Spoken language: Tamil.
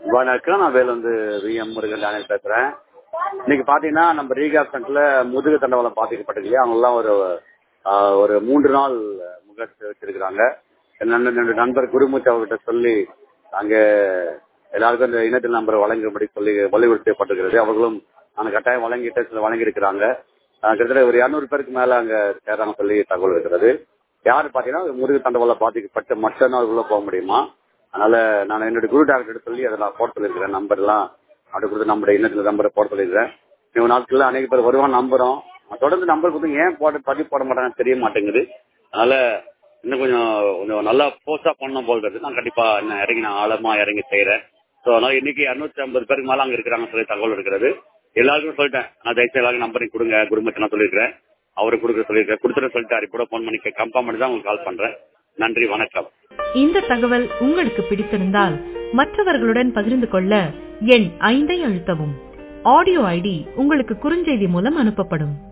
வணக்கம் நான் வேல் வந்து வி எம் முருகன் டேனியல் பேசுறேன் இன்னைக்கு பாத்தீங்கன்னா நம்ம ரீகா சென்டர்ல முதுகு தண்டவாளம் பாதிக்கப்பட்டது இல்லையா அவங்கெல்லாம் ஒரு ஆஹ், ஒரு மூன்று நாள் முகத்து வச்சிருக்கிறாங்க என்னோட என்னோட நண்பர் குருமூர்த்தி அவர்கிட்ட சொல்லி அங்க எல்லாருக்கும் இந்த இணையத்தில் நம்பர் வழங்கும்படி சொல்லி வலியுறுத்தப்பட்டிருக்கிறது அவர்களும் அந்த கட்டாயம் வழங்கிட்டு சில வழங்கியிருக்கிறாங்க ஆஹ், கிட்டத்தட்ட ஒரு இருநூறு பேருக்கு மேல அங்க சேராங்க சொல்லி தகவல் இருக்கிறது யாரு பாத்தீங்கன்னா முருகு தண்டவாளம் பாதிக்கப்பட்டு மட்டும்தான் உள்ள போக முடியுமா அதனால நான் என்னோட குரு டாக்டர் சொல்லி அதை நான் போட சொல்லியிருக்கிறேன் நம்பர் எல்லாம் அப்படி கொடுத்து நம்மளுடைய இணையத்தில் நம்பரை போட சொல்லியிருக்கிறேன் இன்னும் நாட்கள்ல அநேக பேர் வருவான் நம்புறோம் தொடர்ந்து நம்பர் கொடுத்து ஏன் போட பதிவு போட மாட்டாங்கன்னு தெரிய மாட்டேங்குது அதனால இன்னும் கொஞ்சம் கொஞ்சம் நல்லா போஸ்டா பண்ணணும் போல் இருக்கு நான் கண்டிப்பா இன்னும் இறங்கி நான் ஆழமா இறங்கி செய்யறேன் ஸோ அதனால இன்னைக்கு இரநூத்தி ஐம்பது பேருக்கு மேல அங்க இருக்கிறாங்க சொல்லி தகவல் இருக்கிறது எல்லாருக்கும் சொல்லிட்டேன் நான் தயவுசெய்து எல்லாருக்கும் நம்பரை கொடுங்க குடும்பத்தை நான் சொல்லியிருக்கிறேன் அவருக்கு கொடுக்க சொல்லியிருக்கேன் கொடுத்துட்டு சொல்லிட்டு இப்போ ஃபோன் பண்ணி கன்ஃபார்ம் பண்ணி தான் உங்களுக்கு கால் பண்றேன் நன்றி வணக்கம் இந்த தகவல் உங்களுக்கு பிடித்திருந்தால் மற்றவர்களுடன் பகிர்ந்து கொள்ள எண் ஐந்தை அழுத்தவும் ஆடியோ ஐடி உங்களுக்கு குறுஞ்செய்தி மூலம் அனுப்பப்படும்